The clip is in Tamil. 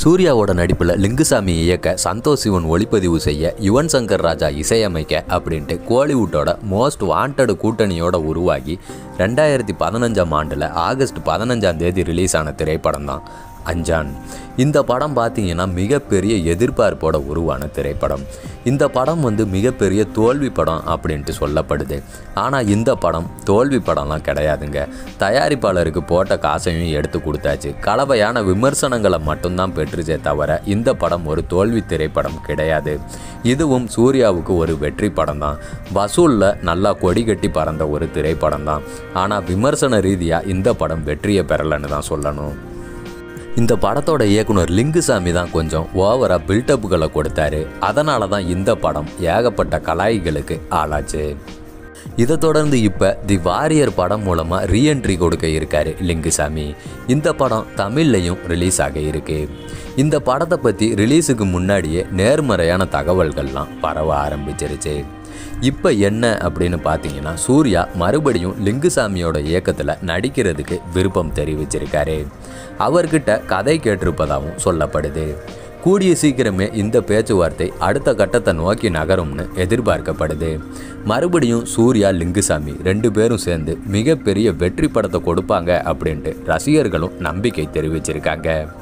சூர்யாவோட நடிப்பில் லிங்குசாமி இயக்க சந்தோஷ் சிவன் ஒளிப்பதிவு செய்ய யுவன் சங்கர் ராஜா இசையமைக்க அப்படின்ட்டு கோலிவுட்டோட மோஸ்ட் வாண்டட் கூட்டணியோட உருவாகி ரெண்டாயிரத்தி பதினஞ்சாம் ஆண்டில் ஆகஸ்ட் பதினஞ்சாம் தேதி ரிலீஸ் ஆன திரைப்படம் தான் அஞ்சான் இந்த படம் பார்த்தீங்கன்னா மிகப்பெரிய எதிர்பார்ப்போட உருவான திரைப்படம் இந்த படம் வந்து மிகப்பெரிய தோல்வி படம் அப்படின்ட்டு சொல்லப்படுது ஆனால் இந்த படம் தோல்வி படம்லாம் கிடையாதுங்க தயாரிப்பாளருக்கு போட்ட காசையும் எடுத்து கொடுத்தாச்சு கலவையான விமர்சனங்களை மட்டும்தான் பெற்றுச்சே தவிர இந்த படம் ஒரு தோல்வி திரைப்படம் கிடையாது இதுவும் சூர்யாவுக்கு ஒரு வெற்றி படம் தான் வசூலில் நல்லா கொடி கட்டி பறந்த ஒரு திரைப்படம் தான் ஆனால் விமர்சன ரீதியாக இந்த படம் வெற்றியை பெறலைன்னு தான் சொல்லணும் இந்த படத்தோட இயக்குனர் லிங்குசாமி தான் கொஞ்சம் ஓவராக பில்டப்புகளை கொடுத்தாரு அதனால தான் இந்த படம் ஏகப்பட்ட கலாய்களுக்கு ஆளாச்சு இதை தொடர்ந்து இப்போ தி வாரியர் படம் மூலமாக ரீஎன்ட்ரி கொடுக்க இருக்காரு லிங்குசாமி இந்த படம் தமிழ்லையும் ரிலீஸ் ஆக இருக்கு இந்த படத்தை பற்றி ரிலீஸுக்கு முன்னாடியே நேர்மறையான தகவல்கள்லாம் பரவ ஆரம்பிச்சிருச்சு இப்போ என்ன அப்படின்னு பார்த்தீங்கன்னா சூர்யா மறுபடியும் லிங்குசாமியோட இயக்கத்தில் நடிக்கிறதுக்கு விருப்பம் தெரிவிச்சிருக்காரு அவர்கிட்ட கதை கேட்டிருப்பதாகவும் சொல்லப்படுது கூடிய சீக்கிரமே இந்த பேச்சுவார்த்தை அடுத்த கட்டத்தை நோக்கி நகரும்னு எதிர்பார்க்கப்படுது மறுபடியும் சூர்யா லிங்குசாமி ரெண்டு பேரும் சேர்ந்து மிகப்பெரிய வெற்றி படத்தை கொடுப்பாங்க அப்படின்ட்டு ரசிகர்களும் நம்பிக்கை தெரிவிச்சிருக்காங்க